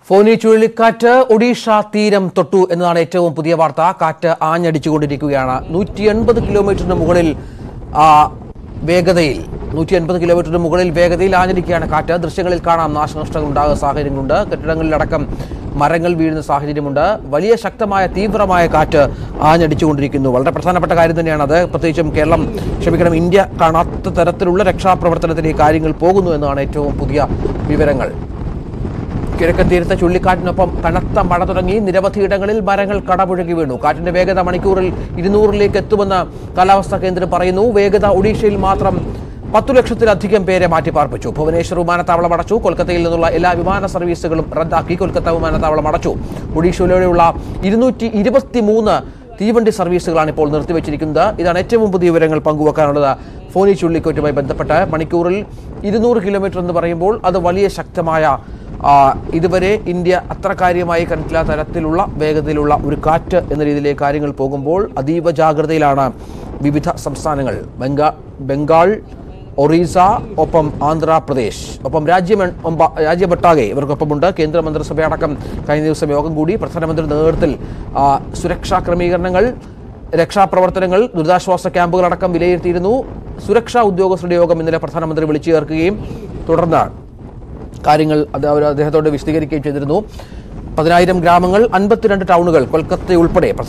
ഫോനി ചുഴലിക്കാറ്റ് ഒഡീഷ തീരം തൊട്ടു എന്നതാണ് ഏറ്റവും പുതിയ വാർത്ത കാറ്റ് ആഞ്ഞടിച്ചുകൊണ്ടിരിക്കുകയാണ് നൂറ്റി എൺപത് കിലോമീറ്ററിന് മുകളിൽ ആ, വേഗതയിൽ നൂറ്റി എൺപത് കിലോമീറ്ററിന് മുകളിൽ വേഗതയിൽ ആഞ്ഞടിക്കുകയാണ് കാറ്റ് ദൃശ്യങ്ങളിൽ കാണാം നാശനഷ്ടങ്ങൾ ഉണ്ടാകുന്ന സാഹചര്യങ്ങളുണ്ട് കെട്ടിടങ്ങളിലടക്കം മരങ്ങൾ വീഴുന്ന സാഹചര്യമുണ്ട് വലിയ ശക്തമായ തീവ്രമായ കാറ്റ് ആഞ്ഞടിച്ചുകൊണ്ടിരിക്കുന്നു വളരെ പ്രധാനപ്പെട്ട കാര്യം തന്നെയാണ് അത് പ്രത്യേകിച്ചും കേരളം ക്ഷമിക്കണം ഇന്ത്യ കാണാത്ത തരത്തിലുള്ള രക്ഷാപ്രവർത്തനത്തിലേക്ക് കാര്യങ്ങൾ പോകുന്നു എന്നതാണ് ഏറ്റവും പുതിയ വിവരങ്ങൾ കിഴക്കൻ തീരത്തെ ചുഴലിക്കാറ്റിനൊപ്പം കനത്ത മഴ തുടങ്ങി നിരവധിയിടങ്ങളിൽ മരങ്ങൾ കടപുഴകി വീണു കാറ്റിന്റെ വേഗത മണിക്കൂറിൽ ഇരുന്നൂറിലേക്ക് എത്തുമെന്ന് കാലാവസ്ഥാ കേന്ദ്രം പറയുന്നു വേഗത ഒഡീഷയിൽ മാത്രം പത്തു ലക്ഷത്തിലധികം പേരെ മാറ്റിപ്പാർപ്പിച്ചു ഭുവനേശ്വർ വിമാനത്താവളം അടച്ചു കൊൽക്കത്തയിൽ നിന്നുള്ള എല്ലാ വിമാന സർവീസുകളും റദ്ദാക്കി കൊൽക്കത്ത വിമാനത്താവളം അടച്ചു ഒഡീഷയിലൂടെയുള്ള ഇരുന്നൂറ്റി ഇരുപത്തിമൂന്ന് തീവണ്ടി സർവീസുകളാണ് ഇപ്പോൾ നിർത്തിവെച്ചിരിക്കുന്നത് ഇതാണ് ഏറ്റവും പുതിയ വിവരങ്ങൾ പങ്കുവെക്കാനുള്ളത് ഫോനി ചുഴലിക്കാറ്റുമായി ബന്ധപ്പെട്ട് മണിക്കൂറിൽ ഇരുന്നൂറ് കിലോമീറ്റർ എന്ന് പറയുമ്പോൾ അത് വലിയ ശക്തമായ ആ, ഇതുവരെ ഇന്ത്യ അത്ര കാര്യമായി കണ്ടിട്ടില്ല തരത്തിലുള്ള വേഗതയിലുള്ള ഒരു കാറ്റ് എന്ന രീതിയിലേക്ക് കാര്യങ്ങൾ പോകുമ്പോൾ അതീവ ജാഗ്രതയിലാണ് വിവിധ സംസ്ഥാനങ്ങൾ ബംഗാ ബംഗാൾ ഒറീസ ഒപ്പം ആന്ധ്രാപ്രദേശ് ഒപ്പം രാജ്യം രാജ്യമൊട്ടാകെ ഇവർക്കൊപ്പമുണ്ട് കേന്ദ്രമന്ത്രിസഭയടക്കം കഴിഞ്ഞ ദിവസം യോഗം കൂടി പ്രധാനമന്ത്രി നേതൃത്വത്തിൽ ആ, സുരക്ഷാ ക്രമീകരണങ്ങൾ രക്ഷാപ്രവർത്തനങ്ങൾ ദുരിതാശ്വാസ ക്യാമ്പുകളടക്കം വിലയിരുത്തിയിരുന്നു സുരക്ഷാ ഉദ്യോഗസ്ഥരുടെ യോഗം ഇന്നലെ പ്രധാനമന്ത്രി വിളിച്ചു ചേർക്കുകയും തുടർന്ന് കാര്യങ്ങൾ അത് അവർ അദ്ദേഹത്തോട് വിശദീകരിക്കുകയും ചെയ്തിരുന്നു പതിനായിരം ഗ്രാമങ്ങൾ അൻപത്തിരണ്ട് ടൗണുകൾ കൊൽക്കത്ത ഉൾപ്പെടെ